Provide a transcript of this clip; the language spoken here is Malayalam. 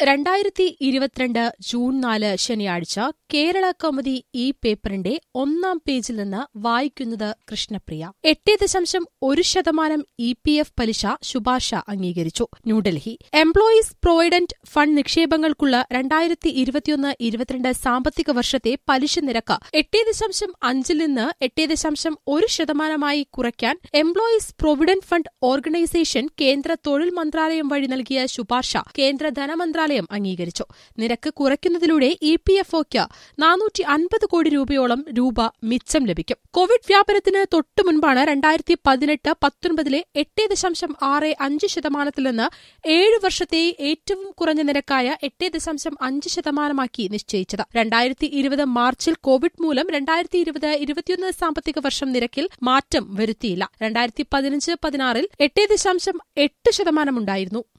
രണ്ടായിരത്തി ഇരുപത്തിരണ്ട് ജൂൺ നാല് ശനിയാഴ്ച കേരള കൗമുദി ഈ പേപ്പറിന്റെ ഒന്നാം പേജിൽ നിന്ന് വായിക്കുന്നത് കൃഷ്ണപ്രിയ എട്ട് ദശാംശം ഒരു ശതമാനം ഇ പി എഫ് പലിശ ശുപാർശ അംഗീകരിച്ചു ന്യൂഡൽഹി എംപ്ലോയീസ് പ്രൊവിഡന്റ് ഫണ്ട് നിക്ഷേപങ്ങൾക്കുള്ള രണ്ടായിരത്തി ഇരുപത്തിയൊന്ന് ഇരുപത്തിരണ്ട് സാമ്പത്തിക വർഷത്തെ പലിശ നിരക്ക് എട്ട് ദശാംശം അഞ്ചിൽ നിന്ന് എട്ട് ദശാംശം ഒരു ശതമാനമായി കുറയ്ക്കാൻ എംപ്ലോയീസ് പ്രൊവിഡന്റ് ഫണ്ട് ഓർഗനൈസേഷൻ കേന്ദ്ര തൊഴിൽ മന്ത്രാലയം വഴി നൽകിയ ശുപാർശ കേന്ദ്ര ധനമന്ത്രാലയം അംഗീകരിച്ചു നിരക്ക് കുറയ്ക്കുന്നതിലൂടെ ഇ പി എഫ് ഒക്ക് നാനൂറ്റി അൻപത് കോടി രൂപയോളം രൂപ മിച്ചം ലഭിക്കും കോവിഡ് വ്യാപനത്തിന് തൊട്ടു മുൻപാണ് രണ്ടായിരത്തി പതിനെട്ട് പത്തൊൻപതിലെ എട്ട് ദശാംശം ആറ് അഞ്ച് ശതമാനത്തിൽ നിന്ന് ഏഴ് വർഷത്തെ ഏറ്റവും കുറഞ്ഞ നിരക്കായ എട്ട് ദശാംശം അഞ്ച് ശതമാനമാക്കി നിശ്ചയിച്ചത് രണ്ടായിരത്തി ഇരുപത് മാർച്ചിൽ കോവിഡ് മൂലം രണ്ടായിരത്തി ഇരുപത് ഇരുപത്തിയൊന്ന് സാമ്പത്തിക വർഷം നിരക്കിൽ മാറ്റം വരുത്തിയില്ല രണ്ടായിരത്തി പതിനഞ്ച് പതിനാറിൽ എട്ട് ദശാംശം എട്ട് ശതമാനമുണ്ടായിരുന്നു